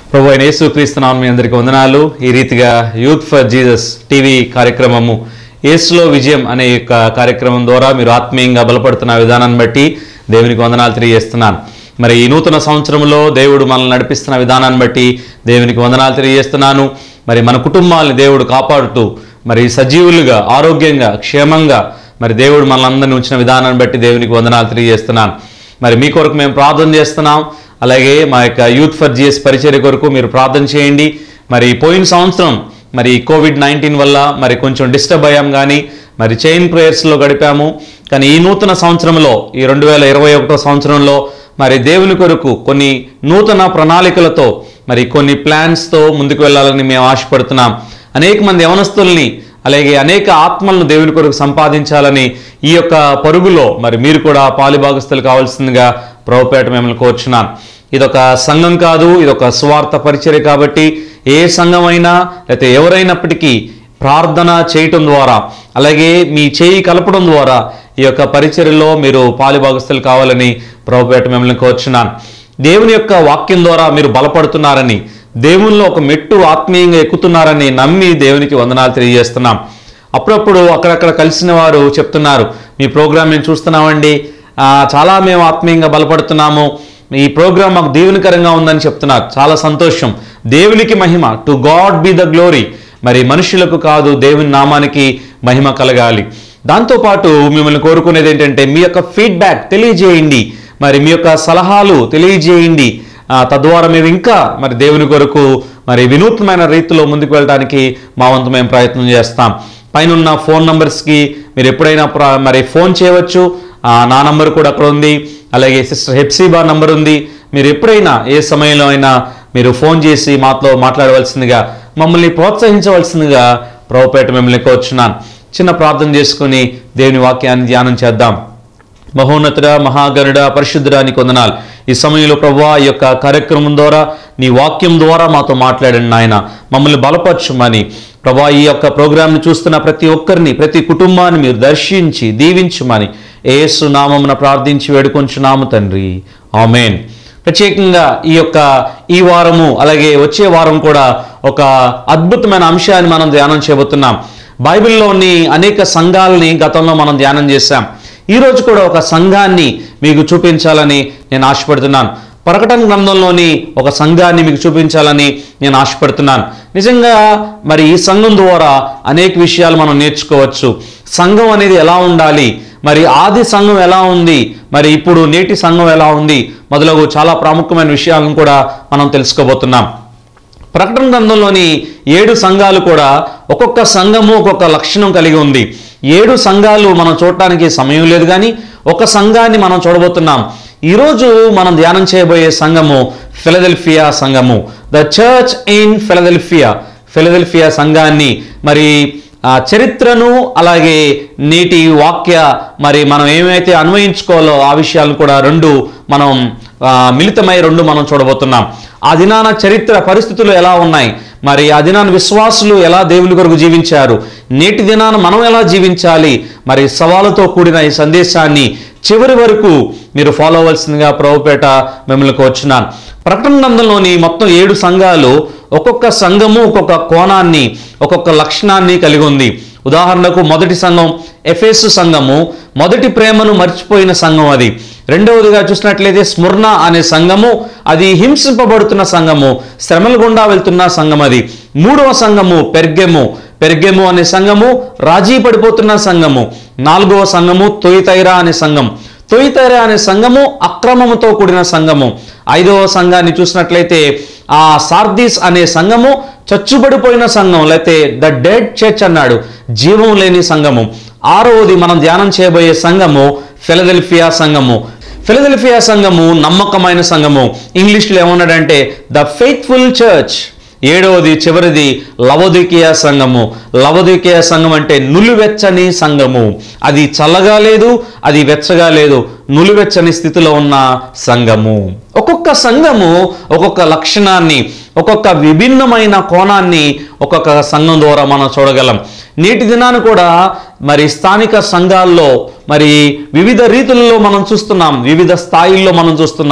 ప్రభు అయిన యేసుక్రీస్తునామం మీ అందరికీ వందనాలు ఈ రీతిగా యూత్ ఫర్ జీసస్ టీవీ కార్యక్రమము యేసులో విజయం అనే యొక్క కార్యక్రమం ద్వారా మీరు ఆత్మీయంగా బలపడుతున్న విధానాన్ని బట్టి దేవునికి వందనాలు తెలియజేస్తున్నాను మరి ఈ నూతన సంవత్సరంలో దేవుడు మనల్ని నడిపిస్తున్న విధానాన్ని బట్టి దేవునికి వందనాలు తెలియజేస్తున్నాను మరి మన కుటుంబాలని దేవుడు కాపాడుతూ మరి సజీవులుగా ఆరోగ్యంగా క్షేమంగా మరి దేవుడు మనల్ని ఉంచిన విధానాన్ని బట్టి దేవునికి వందనాలు తెలియజేస్తున్నాను మరి మీ కొరకు మేము ప్రార్థన చేస్తున్నాం అలాగే మా యొక్క యూత్ ఫర్ జిఎస్ పరిచర్య కొరకు మీరు ప్రార్థన చేయండి మరి పోయిన సంవత్సరం మరి కోవిడ్ నైన్టీన్ వల్ల మరి కొంచెం డిస్టర్బ్ అయ్యాం కానీ మరి చైన్ ప్రేయర్స్లో గడిపాము కానీ ఈ నూతన సంవత్సరంలో ఈ రెండు వేల ఇరవై ఒకటో సంవత్సరంలో మరి దేవుని కొరకు కొన్ని నూతన ప్రణాళికలతో మరి కొన్ని ప్లాన్స్తో ముందుకు వెళ్ళాలని మేము ఆశపడుతున్నాం అనేక మంది యవనస్తుల్ని అలాగే అనేక ఆత్మలను దేవుని కొరకు సంపాదించాలని ఈ యొక్క పరుగులో మరి మీరు కూడా పాలిభాగస్తులు కావాల్సిందిగా ప్రభుపేట మిమ్మల్ని కోరుచున్నాను ఇదొక సంఘం కాదు ఇదొక స్వార్థ పరిచర్య కాబట్టి ఏ సంఘం అయినా లేకపోతే ఎవరైనప్పటికీ ప్రార్థన చేయటం ద్వారా అలాగే మీ చేయి కలపడం ద్వారా ఈ యొక్క పరిచర్యలో మీరు పాలిభాగస్తులు కావాలని ప్రభుపేట మిమ్మల్ని కోరుచున్నాను దేవుని యొక్క వాక్యం ద్వారా మీరు బలపడుతున్నారని దేవునిలో ఒక మెట్టు ఆత్మీయంగా ఎక్కుతున్నారని నమ్మి దేవునికి వందనాలు తెలియజేస్తున్నాం అప్పుడప్పుడు అక్కడక్కడ కలిసిన వారు చెప్తున్నారు మీ ప్రోగ్రామ్ మేము చూస్తున్నామండి ఆ, చాలా మేము ఆత్మీయంగా బలపడుతున్నాము ఈ ప్రోగ్రామ్ మాకు దీవెనకరంగా ఉందని చెప్తున్నారు చాలా సంతోషం దేవునికి మహిమ to God be the glory మరి మనుషులకు కాదు దేవుని నామానికి మహిమ కలగాలి దాంతోపాటు మిమ్మల్ని కోరుకునేది ఏంటంటే మీ యొక్క ఫీడ్బ్యాక్ తెలియజేయండి మరి మీ యొక్క సలహాలు తెలియజేయండి ఆ, తద్వారా మేము ఇంకా మరి దేవుని కొరకు మరి వినూత్నమైన రీతిలో ముందుకు వెళ్ళడానికి మా వంతు మేము ప్రయత్నం చేస్తాం పైన ఉన్న ఫోన్ నంబర్స్కి మీరు ఎప్పుడైనా ప్ర- మరి ఫోన్ చేయవచ్చు ఆ, నా నంబర్ కూడా అక్కడ ఉంది అలాగే సిస్టర్ హెప్సీబా నంబర్ ఉంది మీరు ఎప్పుడైనా ఏ సమయంలో అయినా మీరు ఫోన్ చేసి మాతో మాట్లాడవలసిందిగా మమ్మల్ని ప్రోత్సహించవలసిందిగా ప్రభుపేట మిమ్మల్ని కోరుచున్నాను చిన్న ప్రార్థన చేసుకుని దేవుని వాక్యాన్ని ధ్యానం చేద్దాం మహోన్నతుడ మహాగరుడ పరిశుద్ధుడా నీకు వందనాలు ఈ సమయంలో ప్రభా ఈ యొక్క కార్యక్రమం ద్వారా నీ వాక్యం ద్వారా మాతో మాట్లాడండి నాయన మమ్మల్ని బలపరచుమని ప్రభా ఈ యొక్క ప్రోగ్రాంని చూస్తున్న ప్రతి ఒక్కరిని ప్రతి కుటుంబాన్ని మీరు దర్శించి దీవించుమని ఏసు నామమున ప్రార్థించి వేడుకొంచున్నాము తండ్రి ఆమెన్ ప్రత్యేకంగా ఈ యొక్క ఈ వారము అలాగే వచ్చే వారం కూడా ఒక అద్భుతమైన అంశాన్ని మనం ధ్యానం చేయబోతున్నాం బైబిల్లోని అనేక సంఘాలని గతంలో మనం ధ్యానం చేశాం ఈ రోజు కూడా ఒక సంఘాన్ని మీకు చూపించాలని నేను ఆశపడుతున్నాను ప్రకటన గ్రంథంలోని ఒక సంఘాన్ని మీకు చూపించాలని నేను ఆశపడుతున్నాను నిజంగా మరి ఈ సంఘం ద్వారా అనేక విషయాలు మనం నేర్చుకోవచ్చు సంఘం అనేది ఎలా ఉండాలి మరి ఆది సంఘం ఎలా ఉంది మరి ఇప్పుడు నేటి సంఘం ఎలా ఉంది మొదలగు చాలా ప్రాముఖ్యమైన విషయాలను కూడా మనం తెలుసుకోబోతున్నాం ప్రకటన గ్రంథంలోని ఏడు సంఘాలు కూడా ఒక్కొక్క సంఘము ఒక్కొక్క లక్షణం కలిగి ఉంది ఏడు సంఘాలు మనం చూడటానికి సమయం లేదు కానీ ఒక సంఘాన్ని మనం చూడబోతున్నాం ఈరోజు మనం ధ్యానం చేయబోయే సంఘము ఫిలదెల్ఫియా సంఘము the church in Philadelphia Philadelphia సంఘాన్ని మరి ఆ చరిత్రను అలాగే నేటి వాక్య మరి మనం ఏమైతే అన్వయించుకోవాలో ఆ విషయాలను కూడా రెండు మనం ఆ, మిళితమై రెండు మనం చూడబోతున్నాం ఆ దినాన చరిత్ర పరిస్థితులు ఎలా ఉన్నాయి మరి ఆ దినాన విశ్వాసులు ఎలా దేవుని కొరకు జీవించారు నేటి దినాన మనం ఎలా జీవించాలి మరి సవాలుతో కూడిన ఈ సందేశాన్ని చివరి వరకు మీరు ఫాలో అవ్వాల్సిందిగా ప్రభుపేట మిమ్మల్ని కోరుచున్నాను ప్రకటన గ్రంథంలోని మొత్తం ఏడు సంఘాలు ఒక్కొక్క సంఘము ఒక్కొక్క కోణాన్ని ఒక్కొక్క లక్షణాన్ని కలిగి ఉంది ఉదాహరణకు మొదటి సంఘం ఎఫెసు సంఘము మొదటి ప్రేమను మర్చిపోయిన సంఘం అది రెండవదిగా చూసినట్లయితే స్మరణ అనే సంఘము అది హింసింపబడుతున్న సంఘము శ్రమల గుండా వెళ్తున్న సంఘం అది మూడవ సంఘము పెర్గెము పెర్గెము అనే సంఘము రాజీ పడిపోతున్న సంఘము నాలుగవ సంఘము తొయితైరా అనే సంఘం తొయితైరా అనే సంఘము అక్రమముతో కూడిన సంఘము ఐదవ సంఘాన్ని చూసినట్లయితే ఆ సార్దీస్ అనే సంఘము చచ్చుబడిపోయిన సంఘం లేకపోతే ద డెడ్ చర్చ్ అన్నాడు జీవం లేని సంఘము ఆరవది మనం ధ్యానం చేయబోయే సంఘము ఫిలదెల్ఫియా సంఘము ఫిలదెల్ఫియా సంఘము నమ్మకమైన సంఘము ఇంగ్లీష్లో ఏమన్నాడంటే ద ఫెయిత్ఫుల్ చర్చ్ ఏడవది చివరిది లవదికీయ సంఘము లవదికీయ సంఘం అంటే నులివెచ్చని సంఘము అది చల్లగా లేదు అది వెచ్చగా లేదు నులివెచ్చని స్థితిలో ఉన్న సంఘము ఒక్కొక్క సంఘము ఒక్కొక్క లక్షణాన్ని ఒక్కొక్క విభిన్నమైన కోణాన్ని ఒక్కొక్క సంఘం ద్వారా మనం చూడగలం నేటి దినాన కూడా మరి స్థానిక సంఘాల్లో మరి వివిధ రీతులలో మనం చూస్తున్నాం వివిధ స్థాయిల్లో మనం చూస్తున్నాం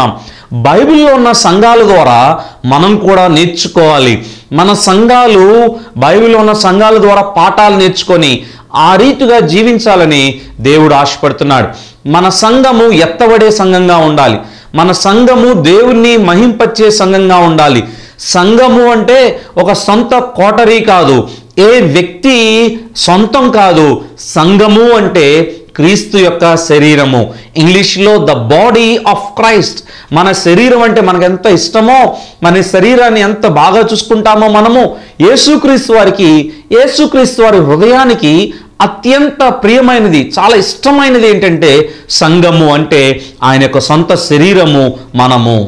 బైబిల్లో ఉన్న సంఘాల ద్వారా మనం కూడా నేర్చుకోవాలి మన సంఘాలు బైబిల్లో ఉన్న సంఘాల ద్వారా పాఠాలు నేర్చుకొని ఆ రీతిగా జీవించాలని దేవుడు ఆశపడుతున్నాడు మన సంఘము ఎత్తబడే సంఘంగా ఉండాలి మన సంఘము దేవుణ్ణి మహింపచ్చే సంఘంగా ఉండాలి సంఘము అంటే ఒక సొంత కోటరీ కాదు ఏ వ్యక్తి సొంతం కాదు సంఘము అంటే క్రీస్తు యొక్క శరీరము ఇంగ్లీష్లో ద బాడీ ఆఫ్ క్రైస్ట్ మన శరీరం అంటే మనకు ఎంత ఇష్టమో మన శరీరాన్ని ఎంత బాగా చూసుకుంటామో మనము యేసుక్రీస్తు వారికి యేసుక్రీస్తు వారి హృదయానికి అత్యంత ప్రియమైనది చాలా ఇష్టమైనది ఏంటంటే సంఘము అంటే ఆయన యొక్క సొంత శరీరము మనము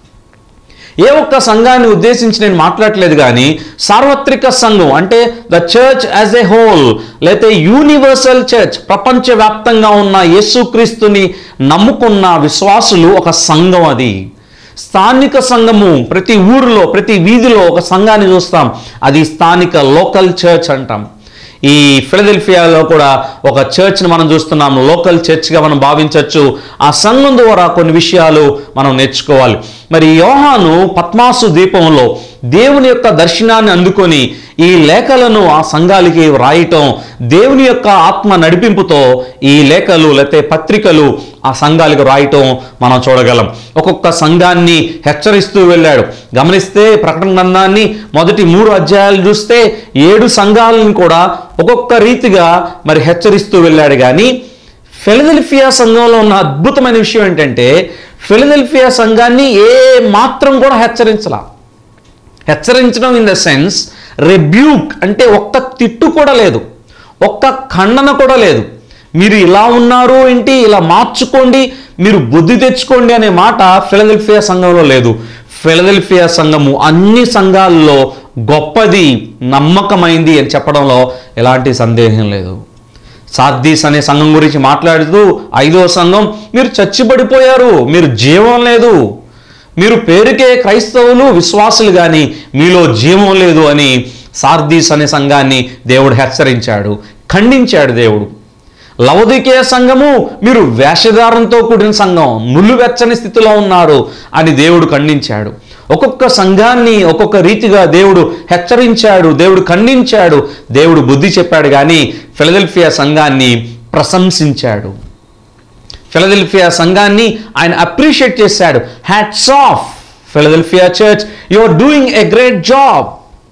ఏ ఒక్క సంఘాన్ని ఉద్దేశించి నేను మాట్లాడలేదు కానీ సార్వత్రిక సంఘం అంటే the church as a whole లేకపోతే యూనివర్సల్ చర్చ్ ప్రపంచవ్యాప్తంగా ఉన్న యేసుక్రీస్తుని నమ్ముకున్న విశ్వాసులు ఒక సంఘం అది స్థానిక సంఘము ప్రతి ఊరిలో ప్రతి వీధిలో ఒక సంఘాన్ని చూస్తాం అది స్థానిక లోకల్ చర్చ్ అంటాం ఈ ఫిలదెల్ఫియాలో కూడా ఒక చర్చ్ని మనం చూస్తున్నాం లోకల్ చర్చ్గా మనం భావించవచ్చు ఆ సంఘం ద్వారా కొన్ని విషయాలు మనం నేర్చుకోవాలి మరి యోహాను పద్మాసు దీపంలో దేవుని యొక్క దర్శనాన్ని అందుకొని ఈ లేఖలను ఆ సంఘాలకి వ్రాయటం దేవుని యొక్క ఆత్మ నడిపింపుతో ఈ లేఖలు లేకపోతే పత్రికలు ఆ సంఘాలకు రాయటం మనం చూడగలం ఒక్కొక్క సంఘాన్ని హెచ్చరిస్తూ వెళ్ళాడు గమనిస్తే ప్రకటన గ్రంథాన్ని మొదటి మూడు అధ్యాయాలు చూస్తే ఏడు సంఘాలను కూడా ఒక్కొక్క రీతిగా మరి హెచ్చరిస్తూ వెళ్ళాడు కానీ ఫిలదెల్ఫియా సంఘంలో ఉన్న అద్భుతమైన విషయం ఏంటంటే ఫిలదెల్ఫియా సంఘాన్ని ఏ మాత్రం కూడా హెచ్చరించలా హెచ్చరించడం ఇన్ ద సెన్స్ రెబ్యూక్ అంటే ఒక్క తిట్టు కూడా లేదు ఒక్క ఖండన కూడా లేదు మీరు ఇలా ఉన్నారు ఏంటి ఇలా మార్చుకోండి మీరు బుద్ధి తెచ్చుకోండి అనే మాట ఫిలదెల్ఫియా సంఘంలో లేదు ఫిలదెల్ఫియా సంఘము అన్ని సంఘాల్లో గొప్పది నమ్మకమైంది అని చెప్పడంలో ఎలాంటి సందేహం లేదు సాద్దీస్ అనే సంఘం గురించి మాట్లాడుతూ ఐదో సంఘం మీరు చచ్చిపడిపోయారు మీరు జీవం లేదు మీరు పేరుకే క్రైస్తవులు విశ్వాసులు కానీ మీలో జీవం లేదు అని సార్దీస్ అనే సంఘాన్ని దేవుడు హెచ్చరించాడు ఖండించాడు దేవుడు లవదికే సంఘము మీరు వేషధారంతో కూడిన సంఘం నులువెచ్చని స్థితిలో ఉన్నారు అని దేవుడు ఖండించాడు ఒక్కొక్క సంఘాన్ని ఒక్కొక్క రీతిగా దేవుడు హెచ్చరించాడు దేవుడు ఖండించాడు దేవుడు బుద్ధి చెప్పాడు కానీ ఫిలదెల్ఫియా సంఘాన్ని ప్రశంసించాడు ఫిలదెల్ఫియా సంఘాన్ని ఆయన అప్రిషియేట్ చేశాడు hats off Philadelphia church you are doing a great job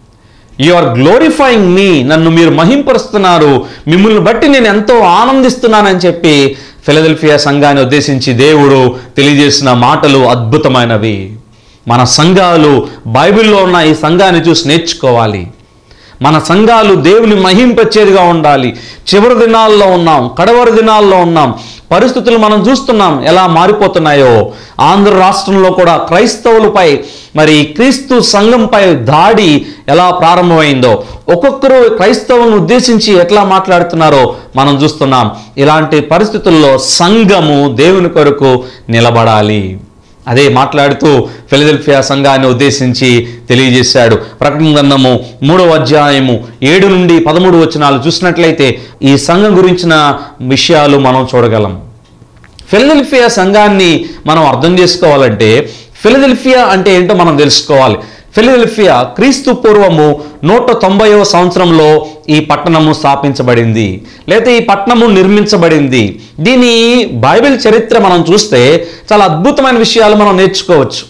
you are glorifying me నన్ను మీరు మహింపరుస్తున్నారు మిమ్మల్ని బట్టి నేను ఎంతో ఆనందిస్తున్నానని చెప్పి ఫిలదెల్ఫియా సంఘాన్ని ఉద్దేశించి దేవుడు తెలియజేసిన మాటలు అద్భుతమైనవి మన సంఘాలు బైబిల్లో ఉన్న ఈ సంఘాన్ని చూసి నేర్చుకోవాలి మన సంఘాలు దేవుని మహింపచ్చేదిగా ఉండాలి చివరి దినాల్లో ఉన్నాం కడవరి దినాల్లో ఉన్నాం పరిస్థితులు మనం చూస్తున్నాం ఎలా మారిపోతున్నాయో ఆంధ్ర రాష్ట్రంలో కూడా క్రైస్తవులపై మరి క్రీస్తు సంఘంపై దాడి ఎలా ప్రారంభమైందో ఒక్కొక్కరు క్రైస్తవులను ఉద్దేశించి ఎట్లా మాట్లాడుతున్నారో మనం చూస్తున్నాం ఇలాంటి పరిస్థితుల్లో సంఘము దేవుని కొరకు నిలబడాలి అదే మాట్లాడుతూ ఫిలదెల్ఫియా సంఘాన్ని ఉద్దేశించి తెలియజేశాడు ప్రకటన గ్రంథము మూడవ అధ్యాయము ఏడు నుండి పదమూడు వచనాలు చూసినట్లయితే ఈ సంఘం గురించిన విషయాలు మనం చూడగలం ఫిలదెల్ఫియా సంఘాన్ని మనం అర్థం చేసుకోవాలంటే ఫిలదెల్ఫియా అంటే ఏంటో మనం తెలుసుకోవాలి ఫిలదెల్ఫియా క్రీస్తు పూర్వము నూట తొంభైవ సంవత్సరంలో ఈ పట్టణము స్థాపించబడింది లేదా ఈ పట్టణము నిర్మించబడింది దీని బైబిల్ చరిత్ర మనం చూస్తే చాలా అద్భుతమైన విషయాలు మనం నేర్చుకోవచ్చు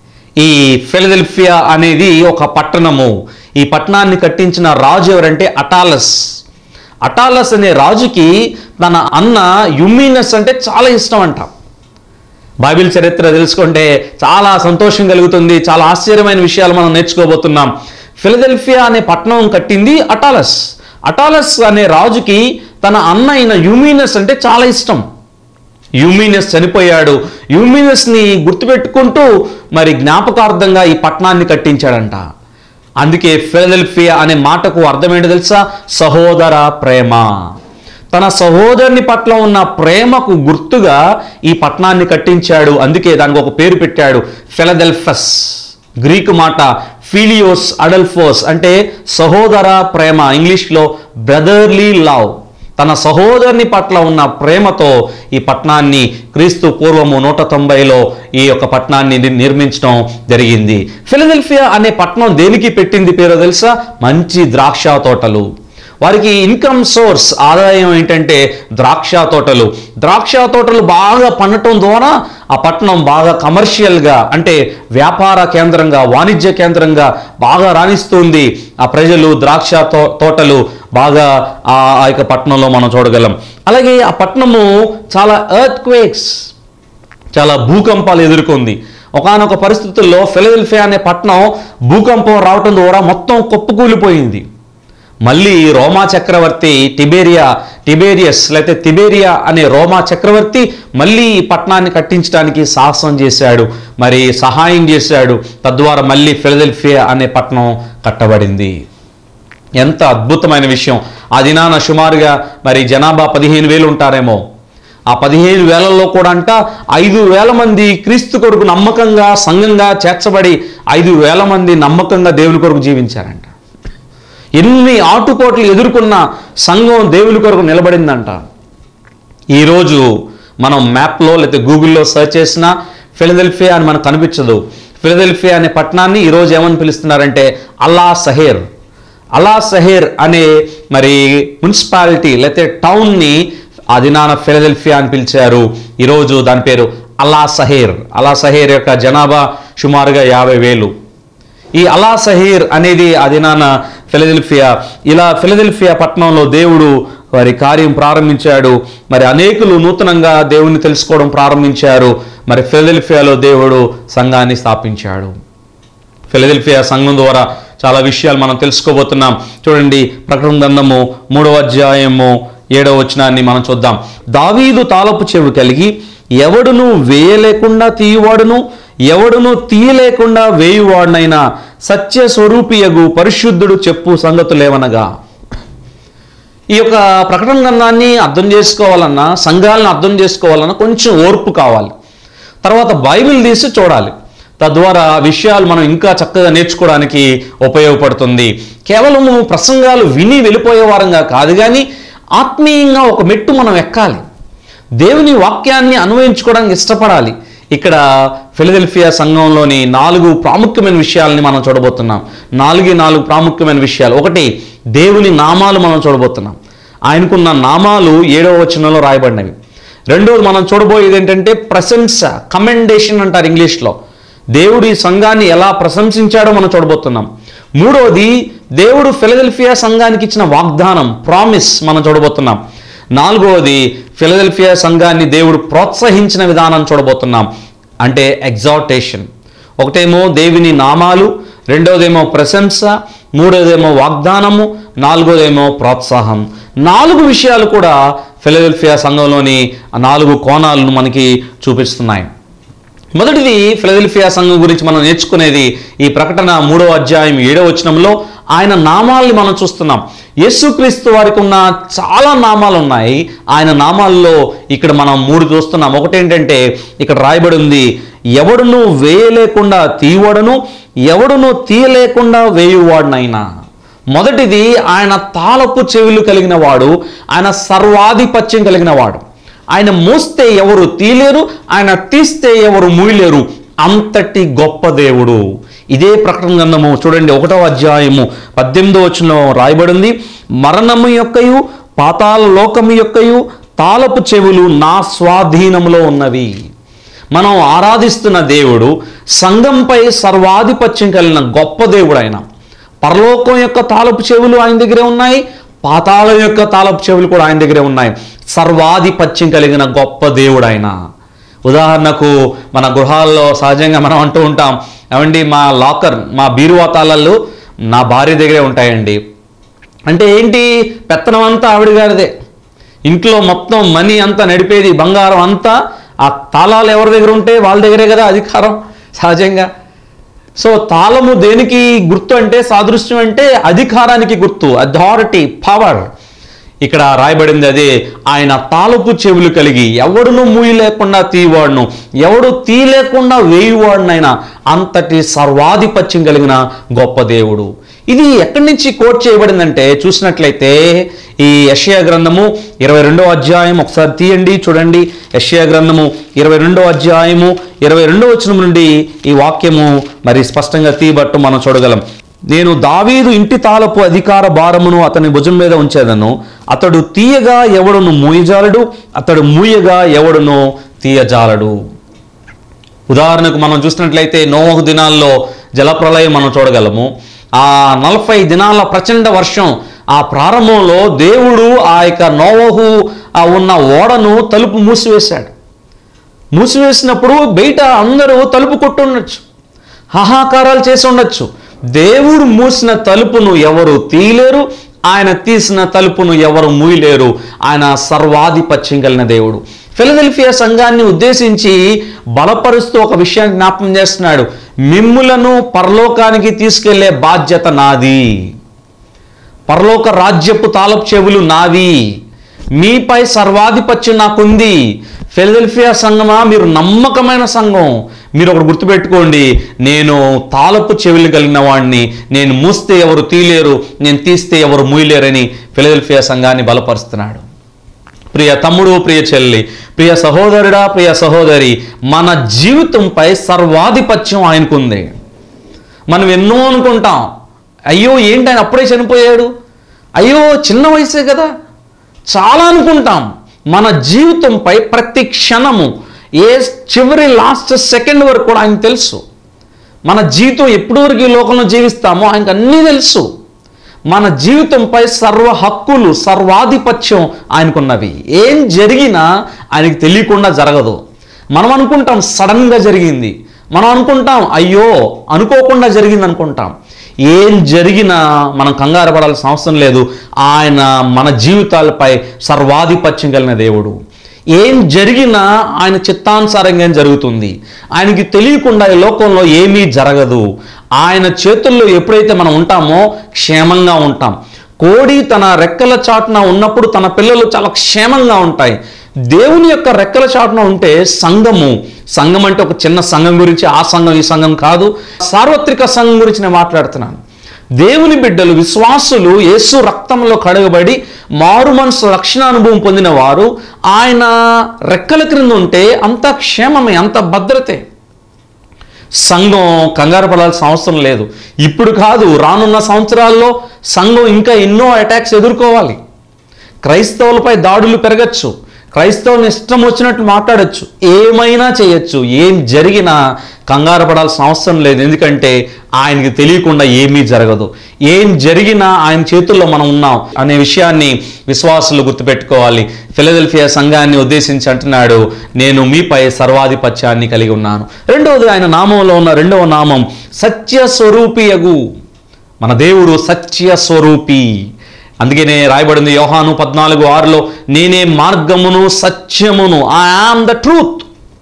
ఈ ఫిలదెల్ఫియా అనేది ఒక పట్టణము ఈ పట్టణాన్ని కట్టించిన రాజు ఎవరంటే అటాలస్ అటాలస్ అనే రాజుకి తన అన్న యుమీనస్ అంటే చాలా ఇష్టం అంట బైబిల్ చరిత్ర తెలుసుకుంటే చాలా సంతోషం కలుగుతుంది చాలా ఆశ్చర్యమైన విషయాలు మనం నేర్చుకోబోతున్నాం ఫిలదెల్ఫియా అనే పట్టణం కట్టింది అటాలస్ అటాలస్ అనే రాజుకి తన అన్న అయిన యుమీనస్ అంటే చాలా ఇష్టం యూమినస్ చనిపోయాడు యూమినస్ని గుర్తుపెట్టుకుంటూ మరి జ్ఞాపకార్థంగా ఈ పట్టణాన్ని కట్టించాడంట అందుకే ఫిలదెల్ఫియా అనే మాటకు అర్థం ఏంటో తెలుసా సహోదర ప్రేమ తన సహోదరుని పట్ల ఉన్న ప్రేమకు గుర్తుగా ఈ పట్టణాన్ని కట్టించాడు అందుకే దానికి ఒక పేరు పెట్టాడు ఫిలదెల్ఫస్ గ్రీకు మాట ఫిలియోస్ అడల్ఫోస్ అంటే సహోదర ప్రేమ ఇంగ్లీష్లో బ్రదర్లీ లవ్ తన సహోదరుని పట్ల ఉన్న ప్రేమతో ఈ పట్టణాన్ని క్రీస్తు పూర్వము నూట తొంభైలో ఈ యొక్క పట్టణాన్ని ని- నిర్మించడం జరిగింది ఫిలదెల్ఫియా అనే పట్టణం దేనికి పెట్టింది పేరో తెలుసా మంచి ద్రాక్ష తోటలు వారికి ఇన్కమ్ సోర్స్ ఆదాయం ఏంటంటే ద్రాక్ష తోటలు ద్రాక్ష తోటలు బాగా పండటం ద్వారా ఆ పట్టణం బాగా కమర్షియల్గా అంటే వ్యాపార కేంద్రంగా వాణిజ్య కేంద్రంగా బాగా రాణిస్తుంది ఆ ప్రజలు ద్రాక్ష తో తోటలు బాగా ఆ ఆ యొక్క పట్టణంలో మనం చూడగలం అలాగే ఆ పట్టణము చాలా ఎర్త్ క్వేక్స్ చాలా భూకంపాలు ఎదుర్కొంది ఒకానొక పరిస్థితుల్లో ఫిలదెల్ఫియా అనే పట్టణం భూకంపం రావటం ద్వారా మొత్తం కుప్పకూలిపోయింది మళ్ళీ రోమా చక్రవర్తి టిబేరియా టిబేరియస్ లేకపోతే తిబేరియా అనే రోమా చక్రవర్తి మళ్ళీ ఈ పట్టణాన్ని కట్టించడానికి సాహసం చేశాడు మరి సహాయం చేశాడు తద్వారా మళ్ళీ ఫిలదెల్ఫియా అనే పట్టణం కట్టబడింది ఎంత అద్భుతమైన విషయం ఆ దినాన సుమారుగా మరి జనాభా పదిహేను వేలు ఉంటారేమో ఆ పదిహేను వేలలో కూడా అంట ఐదు వేల మంది క్రీస్తు కొరకు నమ్మకంగా సంఘంగా చేర్చబడి ఐదు వేల మంది నమ్మకంగా దేవుని కొరకు జీవించారంట ఎన్ని ఆటుపోట్లు ఎదుర్కొన్న సంఘం దేవుని కొరకు నిలబడిందంట ఈరోజు మనం మ్యాప్లో లేకపోతే గూగుల్లో సెర్చ్ చేసినా ఫిలదెల్ఫియా అని మనకు కనిపించదు ఫిలదెల్ఫియా అనే పట్టణాన్ని ఈరోజు ఏమని పిలుస్తున్నారంటే అల్లా సహేర్ అలా సహేర్ అనే మరి మున్సిపాలిటీ లేకపోతే టౌన్ని ఆ దినాన ఫిలదెల్ఫియా అని పిలిచారు ఈరోజు దాని పేరు అలా సహేర్ అలా సహేర్ యొక్క జనాభా సుమారుగా యాభై వేలు ఈ అలా సహీర్ అనేది ఆ దినాన ఫిలదెల్ఫియా ఇలా ఫిలదెల్ఫియా పట్టణంలో దేవుడు వారి కార్యం ప్రారంభించాడు మరి అనేకులు నూతనంగా దేవుని తెలుసుకోవడం ప్రారంభించారు మరి ఫిలదెల్ఫియాలో దేవుడు సంఘాన్ని స్థాపించాడు ఫిలదెల్ఫియా సంఘం ద్వారా చాలా విషయాలు మనం తెలుసుకోబోతున్నాం చూడండి ప్రకటన గ్రంథము మూడవ అధ్యాయము ఏడవ వచనాన్ని మనం చూద్దాం దావీదు తాలపు చెవి కలిగి ఎవడును వేయలేకుండా తీయువాడును ఎవడును తీయలేకుండా వేయువాడునైనా సత్య స్వరూపియగు పరిశుద్ధుడు చెప్పు సంగతులేవనగా ఈ యొక్క ప్రకటన గ్రంథాన్ని అర్థం చేసుకోవాలన్నా సంఘాలను అర్థం చేసుకోవాలన్నా కొంచెం ఓర్పు కావాలి తర్వాత బైబిల్ తీసి చూడాలి తద్వారా ఆ విషయాలు మనం ఇంకా చక్కగా నేర్చుకోవడానికి ఉపయోగపడుతుంది కేవలం ప్రసంగాలు విని వెళ్ళిపోయే వారంగా కాదు కానీ ఆత్మీయంగా ఒక మెట్టు మనం ఎక్కాలి దేవుని వాక్యాన్ని అన్వయించుకోవడానికి ఇష్టపడాలి ఇక్కడ ఫిలదెల్ఫియా సంఘంలోని నాలుగు ప్రాముఖ్యమైన విషయాలని మనం చూడబోతున్నాం నాలుగే నాలుగు ప్రాముఖ్యమైన విషయాలు ఒకటి దేవుని నామాలు మనం చూడబోతున్నాం ఆయనకున్న నామాలు ఏడవ వచనంలో రాయబడినవి రెండోది మనం చూడబోయేది ఏంటంటే ప్రశంస కమెండేషన్ అంటారు ఇంగ్లీష్లో దేవుడు ఈ సంఘాన్ని ఎలా ప్రశంసించాడో మనం చూడబోతున్నాం మూడోది దేవుడు ఫిలదెల్ఫియా సంఘానికి ఇచ్చిన వాగ్దానం ప్రామిస్ మనం చూడబోతున్నాం నాలుగవది ఫిలదెల్ఫియా సంఘాన్ని దేవుడు ప్రోత్సహించిన విధానం చూడబోతున్నాం అంటే ఎగ్జార్టేషన్ ఒకటేమో దేవుని నామాలు రెండోదేమో ప్రశంస మూడోదేమో వాగ్దానము నాలుగోదేమో ప్రోత్సాహం నాలుగు విషయాలు కూడా ఫిలదెల్ఫియా సంఘంలోని ఆ నాలుగు కోణాలను మనకి చూపిస్తున్నాయి మొదటిది ఫిలదెల్ఫియా సంఘం గురించి మనం నేర్చుకునేది ఈ ప్రకటన మూడో అధ్యాయం ఏడో వచనంలో ఆయన నామాల్ని మనం చూస్తున్నాం యేసుక్రీస్తు వారికి ఉన్న చాలా నామాలు ఉన్నాయి ఆయన నామాల్లో ఇక్కడ మనం మూడు చూస్తున్నాం ఒకటేంటంటే ఇక్కడ రాయబడి ఉంది ఎవడును వేయలేకుండా తీయవడను ఎవడును తీయలేకుండా వేయువాడునైనా మొదటిది ఆయన తాళపు చెవులు కలిగిన వాడు ఆయన సర్వాధిపత్యం కలిగిన వాడు ఆయన మోస్తే ఎవరు తీలేరు ఆయన తీస్తే ఎవరు మూయలేరు అంతటి గొప్ప దేవుడు ఇదే ప్రకటన గ్రంథము చూడండి ఒకటో అధ్యాయము పద్దెనిమిదో వచనంలో రాయబడింది మరణము యొక్కయు పాతాల లోకము యొక్కయు తాళపు చెవులు నా స్వాధీనములో ఉన్నవి మనం ఆరాధిస్తున్న దేవుడు సంఘంపై సర్వాధిపత్యం కలిగిన గొప్ప దేవుడు ఆయన పరలోకం యొక్క తాళపు చెవులు ఆయన దగ్గరే ఉన్నాయి పాతాళం యొక్క తాళపు చెవులు కూడా ఆయన దగ్గరే ఉన్నాయి సర్వాధిపత్యం కలిగిన గొప్ప దేవుడు ఆయన ఉదాహరణకు మన గృహాల్లో సహజంగా మనం అంటూ ఉంటాం ఏమండి మా లాకర్ మా బీరువా తాళాలు నా భార్య దగ్గరే ఉంటాయండి అంటే ఏంటి పెత్తనం అంతా ఆవిడ గారిదే ఇంట్లో మొత్తం మనీ అంతా నడిపేది బంగారం అంతా ఆ తాళాలు ఎవరి దగ్గర ఉంటే వాళ్ళ దగ్గరే కదా అధికారం సహజంగా సో తాళము దేనికి గుర్తు అంటే సాదృశ్యం అంటే అధికారానికి గుర్తు అథారిటీ పవర్ ఇక్కడ రాయబడింది అదే ఆయన తాళపు చెవులు కలిగి ఎవడును మూయి లేకుండా తీయవాడును ఎవడు తీయలేకుండా వేయువాడునైనా అంతటి సర్వాధిపత్యం కలిగిన గొప్ప దేవుడు ఇది ఎక్కడి నుంచి కోట్ చేయబడిందంటే చూసినట్లయితే ఈ యషయా గ్రంథము ఇరవై రెండో అధ్యాయం ఒకసారి తీయండి చూడండి యషయా గ్రంథము ఇరవై రెండో అధ్యాయము ఇరవై రెండో వచనం నుండి ఈ వాక్యము మరి స్పష్టంగా తీయబట్టు మనం చూడగలం నేను దావీదు ఇంటి తాలపు అధికార భారమును అతని భుజం మీద ఉంచేదను అతడు తీయగా ఎవడును మూయజాలడు అతడు మూయగా ఎవడును తీయజాలడు ఉదాహరణకు మనం చూసినట్లయితే నోవహు దినాల్లో జలప్రలయం మనం చూడగలము ఆ నలభై దినాల ప్రచండ వర్షం ఆ ప్రారంభంలో దేవుడు ఆ యొక్క నోవహు ఆ ఉన్న ఓడను తలుపు మూసివేశాడు మూసివేసినప్పుడు బయట అందరూ తలుపు కొట్టి ఉండొచ్చు హాహాకారాలు చేసి ఉండొచ్చు దేవుడు మూసిన తలుపును ఎవరు తీయలేరు ఆయన తీసిన తలుపును ఎవరు మూయలేరు ఆయన సర్వాధిపత్యం కలిగిన దేవుడు ఫిలదెల్ఫియా సంఘాన్ని ఉద్దేశించి బలపరుస్తూ ఒక విషయాన్ని జ్ఞాపకం చేస్తున్నాడు మిమ్ములను పరలోకానికి తీసుకెళ్లే బాధ్యత నాది పరలోక రాజ్యపు తాలపు చెవులు నావి మీపై సర్వాధిపత్యం నాకుంది ఫిలదెల్ఫియా సంఘమా మీరు నమ్మకమైన సంఘం మీరు ఒకటి గుర్తుపెట్టుకోండి నేను తాలపు చెవులు కలిగిన వాడిని నేను మూస్తే ఎవరు తీలేరు నేను తీస్తే ఎవరు మూయలేరని ఫిలదెల్ఫియా సంఘాన్ని బలపరుస్తున్నాడు ప్రియ తమ్ముడు ప్రియ చెల్లి ప్రియ సహోదరుడా ప్రియ సహోదరి మన జీవితంపై సర్వాధిపత్యం ఆయనకుంది మనం ఎన్నో అనుకుంటాం అయ్యో ఏంటి ఆయన అప్పుడే చనిపోయాడు అయ్యో చిన్న వయసే కదా చాలా అనుకుంటాం మన జీవితంపై ప్రతి క్షణము ఏ చివరి లాస్ట్ సెకండ్ వరకు కూడా ఆయన తెలుసు మన జీవితం ఎప్పటి వరకు ఈ లోకంలో జీవిస్తామో ఆయనకు అన్నీ తెలుసు మన జీవితంపై సర్వ హక్కులు సర్వాధిపత్యం ఆయనకున్నవి ఏం జరిగినా ఆయనకి తెలియకుండా జరగదు మనం అనుకుంటాం సడన్గా జరిగింది మనం అనుకుంటాం అయ్యో అనుకోకుండా జరిగింది అనుకుంటాం ఏం జరిగినా మనం కంగారు పడాల్సిన అవసరం లేదు ఆయన మన జీవితాలపై సర్వాధిపత్యం కలిగిన దేవుడు ఏం జరిగినా ఆయన చిత్తానుసారంగా జరుగుతుంది ఆయనకి తెలియకుండా ఈ లోకంలో ఏమీ జరగదు ఆయన చేతుల్లో ఎప్పుడైతే మనం ఉంటామో క్షేమంగా ఉంటాం కోడి తన రెక్కల చాటున ఉన్నప్పుడు తన పిల్లలు చాలా క్షేమంగా ఉంటాయి దేవుని యొక్క రెక్కల చాటున ఉంటే సంఘము సంఘం అంటే ఒక చిన్న సంఘం గురించి ఆ సంఘం ఈ సంఘం కాదు సార్వత్రిక సంఘం గురించి నేను మాట్లాడుతున్నాను దేవుని బిడ్డలు విశ్వాసులు యేసు రక్తంలో కడగబడి మారు మనసు రక్షణ అనుభవం పొందిన వారు ఆయన రెక్కల క్రింద ఉంటే అంత క్షేమమే అంత భద్రతే సంఘం కంగారు పడాల్సిన అవసరం లేదు ఇప్పుడు కాదు రానున్న సంవత్సరాల్లో సంఘం ఇంకా ఎన్నో అటాక్స్ ఎదుర్కోవాలి క్రైస్తవులపై దాడులు పెరగచ్చు క్రైస్తవుని ఇష్టం వచ్చినట్టు మాట్లాడచ్చు ఏమైనా చేయొచ్చు ఏం జరిగినా కంగారు పడాల్సిన అవసరం లేదు ఎందుకంటే ఆయనకి తెలియకుండా ఏమీ జరగదు ఏం జరిగినా ఆయన చేతుల్లో మనం ఉన్నాం అనే విషయాన్ని విశ్వాసులు గుర్తుపెట్టుకోవాలి ఫిలదెల్ఫియా సంఘాన్ని ఉద్దేశించి అంటున్నాడు నేను మీపై సర్వాధిపత్యాన్ని కలిగి ఉన్నాను రెండవది ఆయన నామంలో ఉన్న రెండవ నామం సత్య స్వరూపియగు మన దేవుడు సత్య స్వరూపి అందుకనే రాయబడింది యోహాను పద్నాలుగు ఆరులో నేనే మార్గమును సత్యమును ఐ ఆమ్ ద ట్రూత్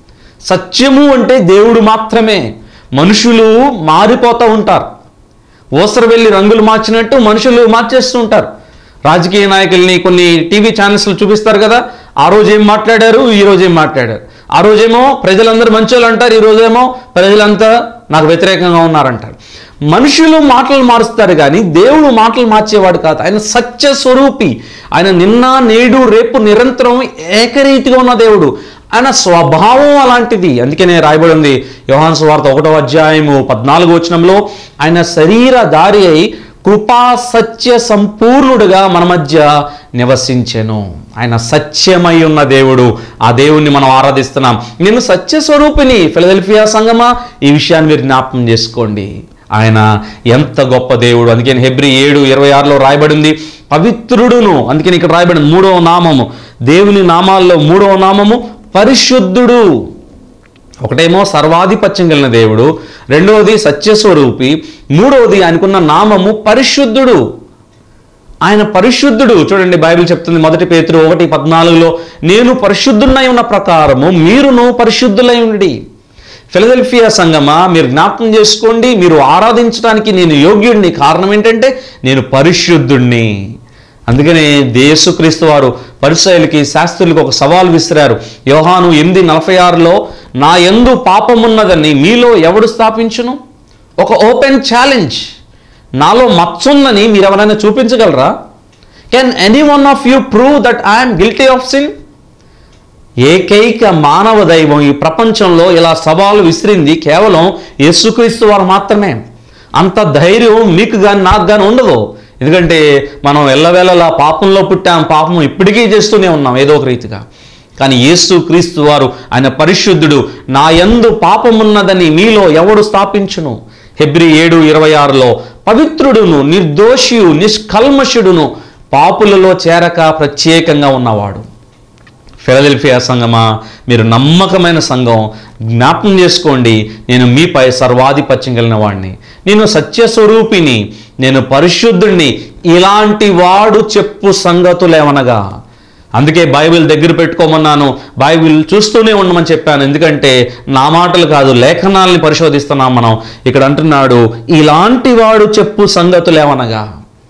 సత్యము అంటే దేవుడు మాత్రమే మనుషులు మారిపోతూ ఉంటారు ఓసర వెళ్ళి రంగులు మార్చినట్టు మనుషులు మార్చేస్తూ ఉంటారు రాజకీయ నాయకుల్ని కొన్ని టీవీ ఛానల్స్లో చూపిస్తారు కదా ఆ రోజు ఏం మాట్లాడారు ఈ రోజు ఏం మాట్లాడారు ఆ రోజేమో ప్రజలందరూ మంచోళ్ళు అంటారు ఈ రోజేమో ప్రజలంతా నాకు వ్యతిరేకంగా ఉన్నారంటారు మనుషులు మాటలు మారుస్తారు కానీ దేవుడు మాటలు మార్చేవాడు కాదు ఆయన సత్య స్వరూపి ఆయన నిన్న నేడు రేపు నిరంతరం ఏకరీతిగా ఉన్న దేవుడు ఆయన స్వభావం అలాంటిది అందుకనే రాయబడి ఉంది యోహాన్ సువార్త ఒకటో అధ్యాయము పద్నాలుగు వచనంలో ఆయన శరీర దారి అయి కృపా సత్య సంపూర్ణుడుగా మన మధ్య నివసించెను ఆయన సత్యమై ఉన్న దేవుడు ఆ దేవుణ్ణి మనం ఆరాధిస్తున్నాం నేను సత్య స్వరూపిని ఫిలదెల్ఫియా సంగమా ఈ విషయాన్ని మీరు జ్ఞాపకం చేసుకోండి ఆయన ఎంత గొప్ప దేవుడు అందుకని హెబ్రి ఏడు ఇరవై ఆరులో రాయబడింది పవిత్రుడును అందుకని ఇక్కడ రాయబడింది మూడవ నామము దేవుని నామాల్లో మూడవ నామము పరిశుద్ధుడు ఒకటేమో సర్వాధిపత్యం కలిగిన దేవుడు రెండవది సత్యస్వరూపి మూడవది ఆయనకున్న నామము పరిశుద్ధుడు ఆయన పరిశుద్ధుడు చూడండి బైబిల్ చెప్తుంది మొదటి పేతురు ఒకటి పద్నాలుగులో నేను పరిశుద్ధున్నై ఉన్న ప్రకారము మీరును పరిశుద్ధులై ఉండి ఫిలదెల్ఫియా సంగమా మీరు జ్ఞాపకం చేసుకోండి మీరు ఆరాధించడానికి నేను యోగ్యుడిని కారణం ఏంటంటే నేను పరిశుద్ధుణ్ణి అందుకనే యేసుక్రీస్తు వారు పరిసయులకి శాస్త్రులకు ఒక సవాల్ విసిరారు యోహాను ఎనిమిది నలభై ఆరులో నా ఎందు పాపమున్నదని మీలో ఎవడు స్థాపించును ఒక ఓపెన్ ఛాలెంజ్ నాలో మచ్చుందని మీరు ఎవరైనా చూపించగలరా can any one of you prove that I'm guilty of sin ఏకైక మానవ దైవం ఈ ప్రపంచంలో ఇలా సవాలు విసిరింది కేవలం యేసుక్రీస్తు వారు మాత్రమే అంత ధైర్యం మీకు కానీ నాకు కానీ ఉండదు ఎందుకంటే మనం ఎల్లవేళలా పాపంలో పుట్టాం పాపం ఇప్పటికీ చేస్తూనే ఉన్నాం ఏదో ఒక రీతిగా కానీ యేసు క్రీస్తు వారు ఆయన పరిశుద్ధుడు నా యందు పాపమున్నదని మీలో ఎవడు స్థాపించును హెబ్రి ఏడు ఇరవై ఆరులో పవిత్రుడును నిర్దోషియు నిష్కల్మషుడును పాపులలో చేరక ప్రత్యేకంగా ఉన్నవాడు ఫిలదెల్ఫియా సంఘమా మీరు నమ్మకమైన సంఘం జ్ఞాపకం చేసుకోండి నేను మీపై సర్వాధిపత్యం కలిగిన వాడిని నేను సత్యస్వరూపిని నేను పరిశుద్ధుడిని ఇలాంటి వాడు చెప్పు సంగతులేమనగా అందుకే బైబిల్ దగ్గర పెట్టుకోమన్నాను బైబిల్ చూస్తూనే ఉండమని చెప్పాను ఎందుకంటే నా మాటలు కాదు లేఖనాల్ని పరిశోధిస్తున్నాం మనం ఇక్కడ అంటున్నాడు ఇలాంటి వాడు చెప్పు సంగతులేమనగా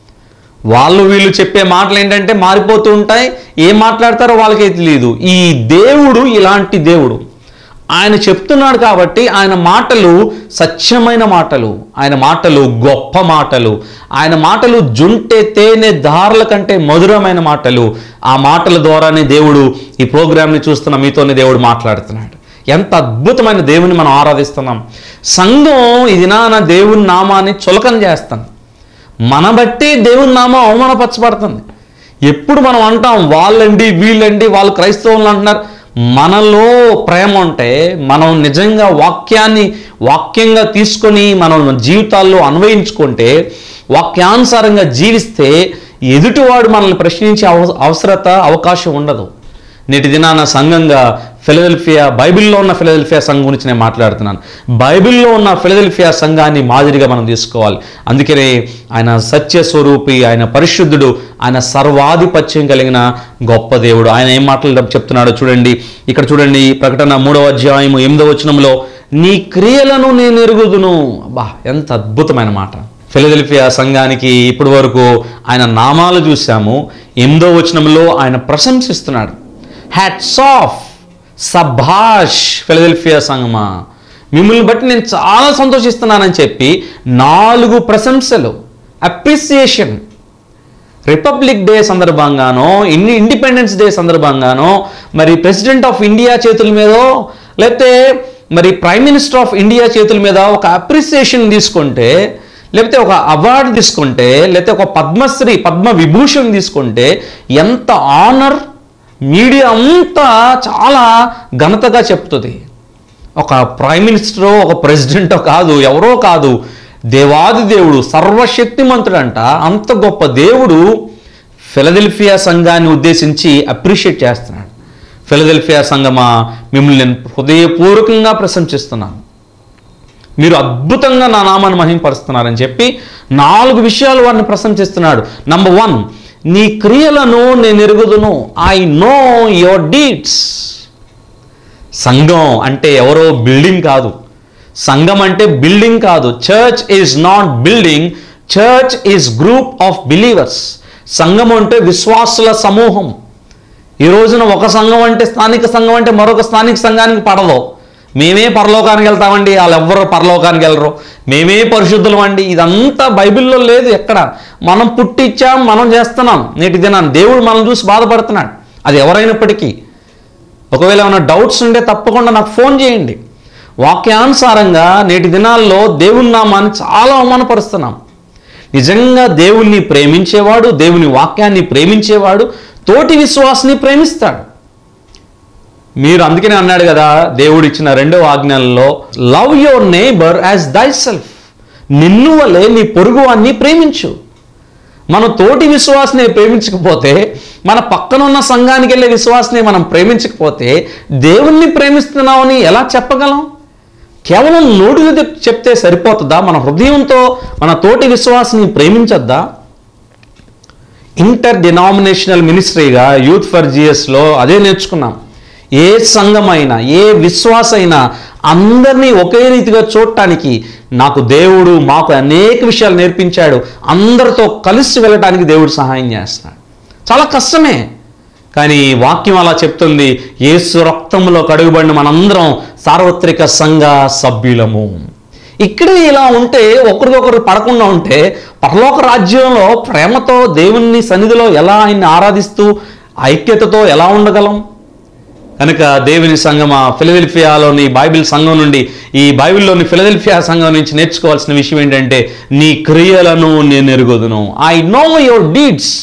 వాళ్ళు వీళ్ళు చెప్పే మాటలు ఏంటంటే మారిపోతూ ఉంటాయి ఏం మాట్లాడతారో వాళ్ళకే తెలియదు ఈ దేవుడు ఇలాంటి దేవుడు ఆయన చెప్తున్నాడు కాబట్టి ఆయన మాటలు సత్యమైన మాటలు ఆయన మాటలు గొప్ప మాటలు ఆయన మాటలు జుంటే తేనె దారుల కంటే మధురమైన మాటలు ఆ మాటల ద్వారానే దేవుడు ఈ ప్రోగ్రామ్ని చూస్తున్న మీతోనే దేవుడు మాట్లాడుతున్నాడు ఎంత అద్భుతమైన దేవుని మనం ఆరాధిస్తున్నాం సంఘం ఇది నా దేవుని నామాన్ని చులకన చేస్తాం మన బట్టి దేవుని నామం అవమానపరచబడుతుంది ఎప్పుడు మనం అంటాం వాళ్ళండి వీళ్ళండి వాళ్ళు క్రైస్తవులు అంటున్నారు మనలో ప్రేమ ఉంటే మనం నిజంగా వాక్యాన్ని వాక్యంగా తీసుకొని మనం జీవితాల్లో అన్వయించుకుంటే వాక్యానుసారంగా జీవిస్తే ఎదుటివాడు మనల్ని ప్రశ్నించే అవ అవసరత అవకాశం ఉండదు నేటి దినాన సంఘంగా ఫిలదెల్ఫియా బైబిల్లో ఉన్న ఫిలదెల్ఫియా సంఘం గురించి నేను మాట్లాడుతున్నాను బైబిల్లో ఉన్న ఫిలదెల్ఫియా సంఘాన్ని మాదిరిగా మనం తీసుకోవాలి అందుకనే ఆయన సత్య స్వరూపి ఆయన పరిశుద్ధుడు ఆయన సర్వాధిపత్యం కలిగిన గొప్ప దేవుడు ఆయన ఏం మాటలు చెప్తున్నాడో చూడండి ఇక్కడ చూడండి ప్రకటన మూడవ అధ్యాయము ఎనిమిదవ వచనంలో నీ క్రియలను నేను ఎరుగుదును బా ఎంత అద్భుతమైన మాట ఫిలదెల్ఫియా సంఘానికి ఇప్పటి వరకు ఆయన నామాలు చూసాము ఎనిమిదో వచనంలో ఆయన ప్రశంసిస్తున్నాడు హ్యాట్స్ ఆఫ్ సభాష్ ఫిలదెల్ఫియా సంగమా మిమ్మల్ని బట్టి నేను చాలా సంతోషిస్తున్నానని చెప్పి నాలుగు ప్రశంసలు అప్రిసియేషన్ రిపబ్లిక్ డే సందర్భంగానో ఇన్ని ఇండిపెండెన్స్ డే సందర్భంగానో మరి ప్రెసిడెంట్ ఆఫ్ ఇండియా చేతుల మీదో లేకపోతే మరి ప్రైమ్ మినిస్టర్ ఆఫ్ ఇండియా చేతుల మీద ఒక అప్రిసియేషన్ తీసుకుంటే లేకపోతే ఒక అవార్డు తీసుకుంటే లేకపోతే ఒక పద్మశ్రీ పద్మ విభూషణ్ తీసుకుంటే ఎంత ఆనర్ మీడియా అంతా చాలా ఘనతగా చెప్తుంది ఒక ప్రైమ్ మినిస్టరో ఒక ప్రెసిడెంటో కాదు ఎవరో కాదు దేవాది దేవుడు సర్వశక్తిమంతుడంట అంత గొప్ప దేవుడు ఫిలదెల్ఫియా సంఘాన్ని ఉద్దేశించి అప్రిషియేట్ చేస్తున్నాడు ఫిలదెల్ఫియా సంఘమా మిమ్మల్ని నేను హృదయపూర్వకంగా ప్రశంసిస్తున్నాను మీరు అద్భుతంగా నా నామాన్ని మహింపరుస్తున్నారని చెప్పి నాలుగు విషయాలు వారిని ప్రశంసిస్తున్నాడు నంబర్ వన్ నీ క్రియలను నేను ఎరుగుదును ఐ నో యువర్ డీడ్స్ సంఘం అంటే ఎవరో బిల్డింగ్ కాదు సంఘం అంటే బిల్డింగ్ కాదు church is not building church is group of believers సంఘం అంటే విశ్వాసుల సమూహం ఈ రోజున ఒక సంఘం అంటే స్థానిక సంఘం అంటే మరొక స్థానిక సంఘానికి పడదు మేమే పరలోకానికి వెళ్తామండి వాళ్ళు ఎవ్వరు పరలోకానికి వెళ్ళరు మేమే పరిశుద్ధులం అండి ఇదంతా బైబిల్లో లేదు ఎక్కడ మనం పుట్టిచ్చాం మనం చేస్తున్నాం నేటి దినాన్ని దేవుడు మనం చూసి బాధపడుతున్నాడు అది ఎవరైనప్పటికీ ఒకవేళ ఏమైనా డౌట్స్ ఉంటే తప్పకుండా నాకు ఫోన్ చేయండి వాక్యానుసారంగా నేటి దినాల్లో దేవుని నామాన్ని చాలా అవమానపరుస్తున్నాం నిజంగా దేవుణ్ణి ప్రేమించేవాడు దేవుని వాక్యాన్ని ప్రేమించేవాడు తోటి విశ్వాసిని ప్రేమిస్తాడు మీరు అందుకనే అన్నాడు కదా దేవుడు ఇచ్చిన రెండవ ఆజ్ఞలలో love your neighbour as thyself నిన్ను వలే నీ పొరుగువాన్ని ప్రేమించు మన తోటి విశ్వాసని ప్రేమించకపోతే మన పక్కనున్న సంఘానికి వెళ్ళే విశ్వాసని మనం ప్రేమించకపోతే దేవుణ్ణి ప్రేమిస్తున్నామని ఎలా చెప్పగలం కేవలం నోటితో చెప్- చెప్తే సరిపోతుందా మన హృదయంతో మన తోటి విశ్వాసని ప్రేమించొద్దా ఇంటర్ డినామినేషనల్ మినిస్ట్రీగా యూత్ ఫర్ జిఎస్లో అదే నేర్చుకున్నాం ఏ సంఘమైనా ఏ విశ్వాసైనా అందరినీ ఒకే రీతిగా చూడటానికి నాకు దేవుడు మాకు అనేక విషయాలు నేర్పించాడు అందరితో కలిసి వెళ్ళటానికి దేవుడు సహాయం చేస్తున్నాడు చాలా కష్టమే కానీ వాక్యం అలా చెప్తుంది యేసు రక్తంలో కడుగుబడిన మనందరం సార్వత్రిక సంఘ సభ్యులము ఇక్కడే ఇలా ఉంటే ఒకరికొకరు పడకుండా ఉంటే పరలోక రాజ్యంలో ప్రేమతో దేవుని సన్నిధిలో ఎలా ఆయన్ని ఆరాధిస్తూ ఐక్యతతో ఎలా ఉండగలం కనుక దేవుని సంఘం ఫిలదెల్ఫియాలోని బైబిల్ సంఘం నుండి ఈ బైబిల్లోని ఫిలదెల్ఫియా సంఘం నుంచి నేర్చుకోవాల్సిన విషయం ఏంటంటే నీ క్రియలను నేను ఎరుగుదును ఐ నో యువర్ డీడ్స్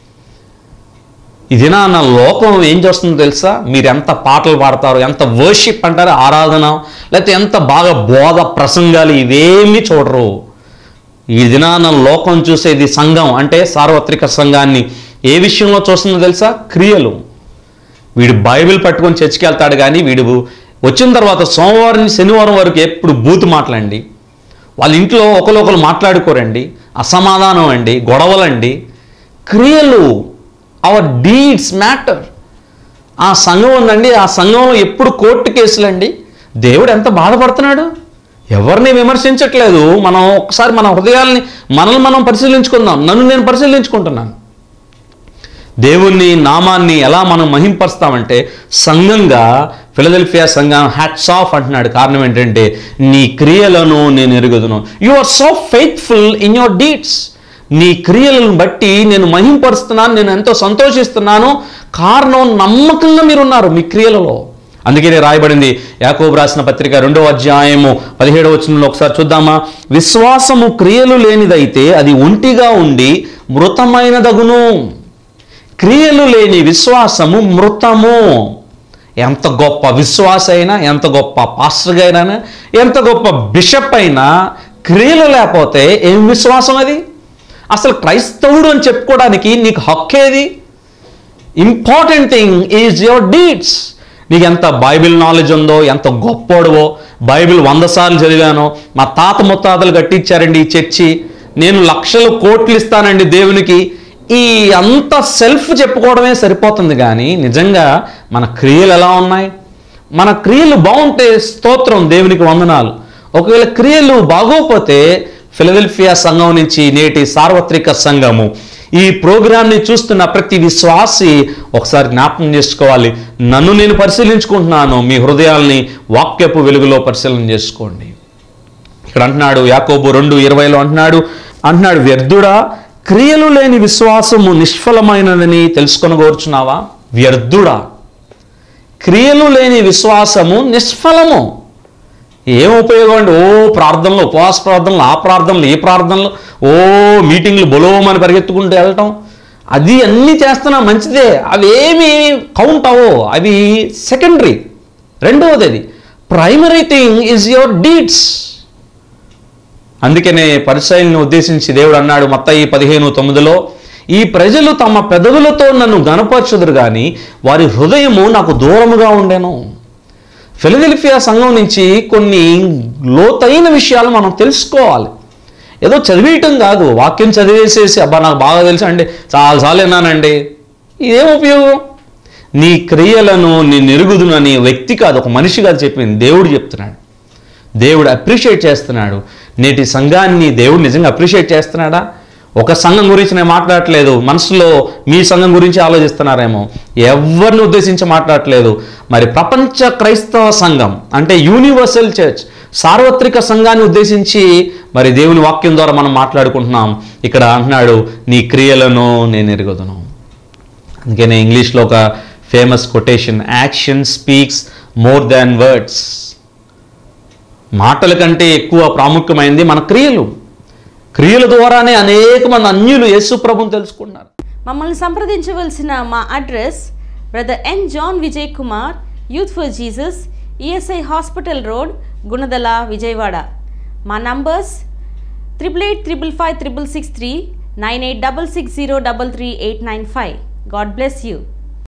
ఇది నా నా లోకం ఏం చేస్తుందో తెలుసా మీరు ఎంత పాటలు పాడతారు ఎంత వర్షిప్ అంటారు ఆరాధన లేకపోతే ఎంత బాగా బోధ ప్రసంగాలు ఇవేమీ చూడరు ఈ దినాన లోకం చూసేది సంఘం అంటే సార్వత్రిక సంఘాన్ని ఏ విషయంలో చూస్తుందో తెలుసా క్రియలు వీడు బైబిల్ పట్టుకొని చర్చికి వెళ్తాడు కానీ వీడు వచ్చిన తర్వాత సోమవారం నుంచి శనివారం వరకు ఎప్పుడు బూతు మాటలండి వాళ్ళ ఇంట్లో ఒకరు మాట్లాడుకోరండి అసమాధానం అండి గొడవలండి క్రియలు అవర్ డీడ్స్ మ్యాటర్ ఆ సంఘం ఉందండి ఆ సంఘంలో ఎప్పుడు కోర్టు కేసులండి దేవుడు ఎంత బాధపడుతున్నాడు ఎవరిని విమర్శించట్లేదు మనం ఒకసారి మన హృదయాల్ని మనల్ని మనం పరిశీలించుకుందాం నన్ను నేను పరిశీలించుకుంటున్నాను దేవుణ్ణి నామాన్ని ఎలా మనం మహింపరుస్తామంటే సంఘంగా ఫిలదెల్ఫియా సంఘం హ్యాట్స్ ఆఫ్ అంటున్నాడు కారణం ఏంటంటే నీ క్రియలను నేను ఎరుగుదును you are so faithful in your deeds నీ క్రియలను బట్టి నేను మహింపరుస్తున్నాను నేను ఎంతో సంతోషిస్తున్నాను కారణం నమ్మకంగా మీరున్నారు మీ క్రియలలో అందుకనే రాయబడింది యాకోబు రాసిన పత్రిక రెండో అధ్యాయము పదిహేడవ వచనంలో ఒకసారి చూద్దామా విశ్వాసము క్రియలు లేనిదైతే అది ఒంటిగా ఉండి మృతమైనదగును క్రియలు లేని విశ్వాసము మృతము ఎంత గొప్ప విశ్వాస అయినా ఎంత గొప్ప పాస్టర్ అయినా ఎంత గొప్ప బిషప్ అయినా క్రియలు లేకపోతే ఏం విశ్వాసం అది అసలు క్రైస్తవుడు అని చెప్పుకోవడానికి నీకు హక్కేది important thing is your deeds నీకు ఎంత బైబిల్ నాలెడ్జ్ ఉందో ఎంత గొప్పోడువో బైబిల్ వంద సార్లు చదివానో మా తాత ముత్తాతలు కట్టించారండి ఈ చర్చి నేను లక్షలు కోట్లు ఇస్తానండి దేవునికి ఈ అంత సెల్ఫ్ చెప్పుకోవడమే సరిపోతుంది కానీ నిజంగా మన క్రియలు ఎలా ఉన్నాయి మన క్రియలు బాగుంటే స్తోత్రం దేవునికి వందనాలు ఒకవేళ క్రియలు బాగోకపోతే ఫిలదెల్ఫియా సంఘం నుంచి నేటి సార్వత్రిక సంఘము ఈ ప్రోగ్రామ్ని చూస్తున్న ప్రతి విశ్వాసి ఒకసారి జ్ఞాపకం చేసుకోవాలి నన్ను నేను పరిశీలించుకుంటున్నాను మీ హృదయాల్ని వాక్యపు వెలుగులో పరిశీలన చేసుకోండి ఇక్కడ అంటున్నాడు యాకోబు రెండు ఇరవైలో అంటున్నాడు అంటున్నాడు వ్యర్థుడా క్రియలు లేని విశ్వాసము నిష్ఫలమైనదని తెలుసుకొని కోరుచున్నావా వ్యర్థుడా క్రియలు లేని విశ్వాసము నిష్ఫలము ఏం ఉపయోగం అండి ఓ ప్రార్థనలు ఉపవాస ప్రార్థనలు ఆ ప్రార్థనలు ఈ ప్రార్థనలు ఓ మీటింగ్లు బొలోమని పరిగెత్తుకుంటూ వెళ్ళటం అది అన్నీ చేస్తున్నా మంచిదే అవి ఏమి కౌంట్ అవ్వో అవి సెకండరీ రెండవది అది primary thing is your deeds అందుకనే పరిశైలిని ఉద్దేశించి దేవుడు అన్నాడు మత్తయి పదిహేను తొమ్మిదిలో ఈ ప్రజలు తమ పెదవులతో నన్ను గనపరచుదురు కానీ వారి హృదయము నాకు దూరముగా ఉండెను ఫిలదెల్ఫియా సంఘం నుంచి కొన్ని లోతైన విషయాలు మనం తెలుసుకోవాలి ఏదో చదివేయటం కాదు వాక్యం చదివేసేసి అబ్బా నాకు బాగా తెలుసు అండి చాలాసార్లు విన్నానండి ఇదేం ఉపయోగం నీ క్రియలను నేను ఎరుగుదునని వ్యక్తి కాదు ఒక మనిషి కాదు చెప్పింది దేవుడు చెప్తున్నాడు దేవుడు అప్రిషియేట్ చేస్తున్నాడు నేటి సంఘాన్ని దేవుడు నిజంగా అప్రిషియేట్ చేస్తున్నాడా ఒక సంఘం గురించి నేను మాట్లాడట్లేదు మనసులో మీ సంఘం గురించి ఆలోచిస్తున్నారేమో ఎవరిని ఉద్దేశించి మాట్లాడట్లేదు మరి ప్రపంచ క్రైస్తవ సంఘం అంటే యూనివర్సల్ చర్చ్ సార్వత్రిక సంఘాన్ని ఉద్దేశించి మరి దేవుని వాక్యం ద్వారా మనం మాట్లాడుకుంటున్నాం ఇక్కడ అంటున్నాడు నీ క్రియలను నేను ఎరుగుదును అందుకనే ఇంగ్లీష్లో ఒక famous quotation action speaks more than words మాటల కంటే ఎక్కువ ప్రాముఖ్యమైనది మన క్రియలు క్రియల ద్వారానే అనేక మంది అన్యులు యేసు ప్రభుని తెలుసుకున్నారు మమ్మల్ని సంప్రదించవలసిన మా address brother N John Vijay Kumar youth for Jesus ESI hospital road Gunadala Vijayawada మా numbers triple eight triple five triple six three nine eight double six zero double three eight nine five God bless you